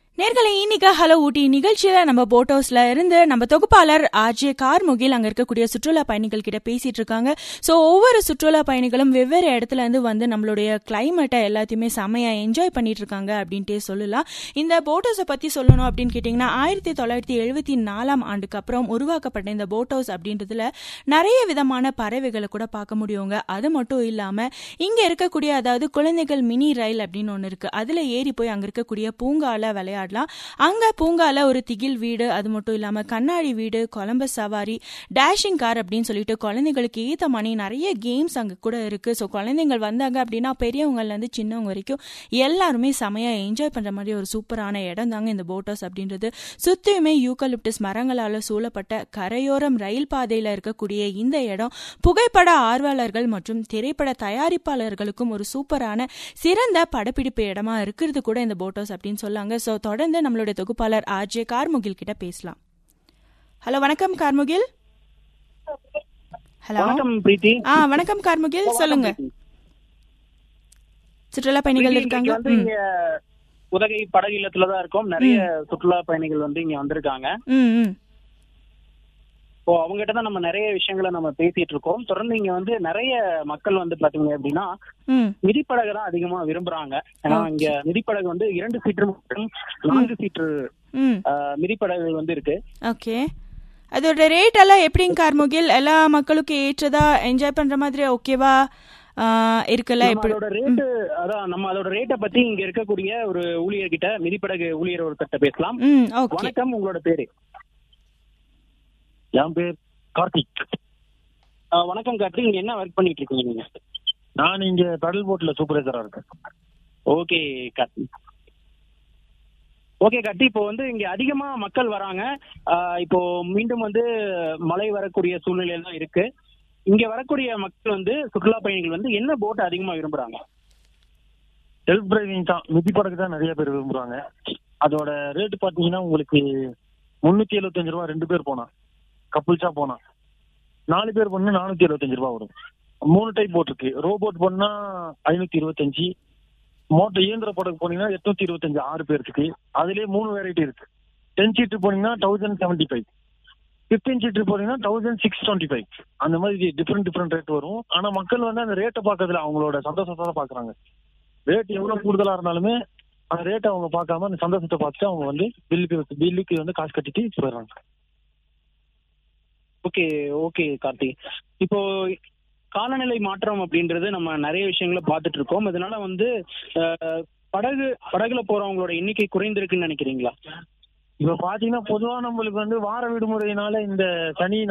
நேர்களை இன்னைக்கு ஹலோ ஊட்டி நிகழ்ச்சியில நம்ம போட் ஹவுஸ்ல இருந்து நம்ம தொகுப்பாளர் ஆர்ஜே கார்முகில் அங்க இருக்கக்கூடிய சுற்றுலா பயணிகள் கிட்ட பேசிட்டு இருக்காங்க ஸோ ஒவ்வொரு சுற்றுலா பயணிகளும் வெவ்வேறு இடத்துல இருந்து வந்து நம்மளுடைய கிளைமேட்டை எல்லாத்தையுமே செமையா என்ஜாய் பண்ணிட்டு இருக்காங்க அப்படின்ட்டே சொல்லலாம் இந்த போட் ஹவுஸை பத்தி சொல்லணும் அப்படின்னு கேட்டிங்கன்னா ஆயிரத்தி தொள்ளாயிரத்தி எழுபத்தி நாலாம் ஆண்டுக்கு அப்புறம் உருவாக்கப்பட்ட இந்த போட் ஹவுஸ் அப்படின்றதுல நிறைய விதமான பறவைகளை கூட பார்க்க முடியுங்க அது மட்டும் இல்லாம இங்க இருக்கக்கூடிய அதாவது குழந்தைகள் மினி ரயில் அப்படின்னு ஒன்று இருக்கு அதுல ஏறி போய் அங்க இருக்கக்கூடிய பூங்கால விளையாடலாம் அங்க பூங்கால ஒரு திகில் வீடு அது மட்டும் இல்லாம கண்ணாடி வீடு கொலம்பஸ் சவாரி டேஷிங் கார் அப்படின்னு சொல்லிட்டு குழந்தைங்களுக்கு ஏத்த மணி நிறைய கேம்ஸ் அங்க கூட இருக்கு ஸோ குழந்தைங்கள் வந்தாங்க அப்படின்னா பெரியவங்கள்ல இருந்து சின்னவங்க வரைக்கும் எல்லாருமே செமையா என்ஜாய் பண்ற மாதிரி ஒரு சூப்பரான இடம் தாங்க இந்த போட் ஹவுஸ் அப்படின்றது சுத்தியுமே யூக்கலிப்டஸ் மரங்களால சூழப்பட்ட கரையோரம் ரயில் பாதையில இருக்கக்கூடிய இந்த இடம் புகைப்பட ஆர்வலர்கள் மற்றும் திரைப்பட தயாரிப்பாளர்களுக்கும் ஒரு சூப்பரான சிறந்த படப்பிடிப்பு இடமா இருக்கிறது கூட இந்த போட் ஹவுஸ் அப்படின்னு சொல்லாங்க ஸோ தொடர்ந்து நம்மளுடைய தொகுப்பாளர் ஆர்ஜே கார்முகில் கிட்ட பேசலாம் ஹலோ வணக்கம் கார்முகில் ஹலோ வணக்கம் பிரீத்தி ஆ வணக்கம் கார்முகில் சொல்லுங்க சுற்றுலா பயணிகள் பிரீத்தி, இருக்காங்க இன்னைக்கு வந்து ம். இங்க உதகை படகு இல்லத்துல தான் இருக்கோம் நிறைய சுற்றுலா பயணிகள் வந்து இங்க வந்திருக்காங்க ம் ம் இப்போ அவங்ககிட்ட தான் நம்ம நிறைய விஷயங்களை நம்ம பேசிட்டு இருக்கோம் தொடர்ந்து இங்க வந்து நிறைய மக்கள் வந்து பாத்தீங்க அப்படின்னா ம் மிதிப்படகு தான் அதிகமா விரும்புறாங்க ஏன்னா இங்க மிதிப்படகு வந்து இரண்டு சீட்டர் மற்றும் நான்கு சீட்டர் ம் மிதிப்படகு வந்து இருக்கு ஓகே அதோட ரேட் எல்லாம் எப்படிங்க கார்முகில் எல்லா மக்களுக்கும் ஏற்றதா என்ஜாய் பண்ற மாதிரி ஓகேவா ஆ, இருக்குல்ல நம்ம எப்படி அதோட ரேட்டு அதான் நம்ம அதோட ரேட்டை பத்தி இங்க இருக்கக்கூடிய ஒரு ஊழியர்கிட்ட மிதிப்படகு ஊழியர் ஒருத்தர்கிட்ட பேசலாம் ம் ஓகே வணக்கம் உங்களோட பேரு என் பேர் கார்த்திக் ஆ, வணக்கம் கார்த்திக் இங்க என்ன ஒர்க் பண்ணிட்டு இருக்கீங்க நீங்க நான் இங்க கடல் போட்ல சூப்பர்வைசரா இருக்கேன் ஓகே கார்த்தி ஓகே கார்த்தி இப்போ வந்து இங்க அதிகமா மக்கள் வராங்க ஆஹ் இப்போ மீண்டும் வந்து மழை வரக்கூடிய சூழ்நிலையில தான் இருக்கு இங்க வரக்கூடிய மக்கள் வந்து சுற்றுலா பயணிகள் வந்து என்ன போட் அதிகமா விரும்புறாங்க செல்ஃப் டிரைவிங் தான் மிதி படகு தான் நிறைய பேர் விரும்புறாங்க அதோட ரேட் பாத்தீங்கன்னா உங்களுக்கு முன்னூத்தி எழுபத்தஞ்சு ரூபா ரெண்டு பேர் போனா கப்புள்ஸா போனா நாலு பேர் பண்ணா நானூத்தி எழுபத்தஞ்சு ரூபா வரும் மூணு டைப் போட் இருக்கு ரோபோட் பண்ணா ஐநூத்தி இருபத்தஞ்சு மோட்டர் இயந்திர படகு போனீங்கன்னா எட்நூத்தி இருபத்தஞ்சு ஆறு பேருக்கு அதுலயே மூணு வெரைட்டி இருக்கு டென் சீட்டு போனீங்கன்னா thousand seventy five fifteen seat போனீங்கன்னா தௌசண்ட் சிக்ஸ் டுவெண்ட்டி ஃபைவ் அந்த மாதிரி டிஃப்ரெண்ட் டிஃப்ரெண்ட் ரேட் வரும் ஆனா மக்கள் வந்து அந்த ரேட்டை பார்க்கறதுல அவங்களோட சந்தோஷத்தை தான் பாக்குறாங்க ரேட் எவ்வளவு கூடுதலா இருந்தாலுமே அந்த ரேட்டை அவங்க பார்க்காம அந்த சந்தோஷத்தை பார்த்துட்டு அவங்க வந்து பில்லுக்கு பில்லுக்கு வந்து காசு கட்டிட்டு போயிடுறாங்க ஓகே ஓகே கார்த்தி இப்போ காலநிலை மாற்றம் அப்படின்றது நம்ம நிறைய விஷயங்களை பார்த்துட்டு இருக்கோம் இதனால வந்து ஆஹ், படகு படகுல போறவங்களோட எண்ணிக்கை குறைந்திருக்குன்னு நினைக்கிறீங்களா இப்ப பாத்தீங்கன்னா பொதுவா நம்மளுக்கு வந்து வார விடுமுறையினால இந்த சனி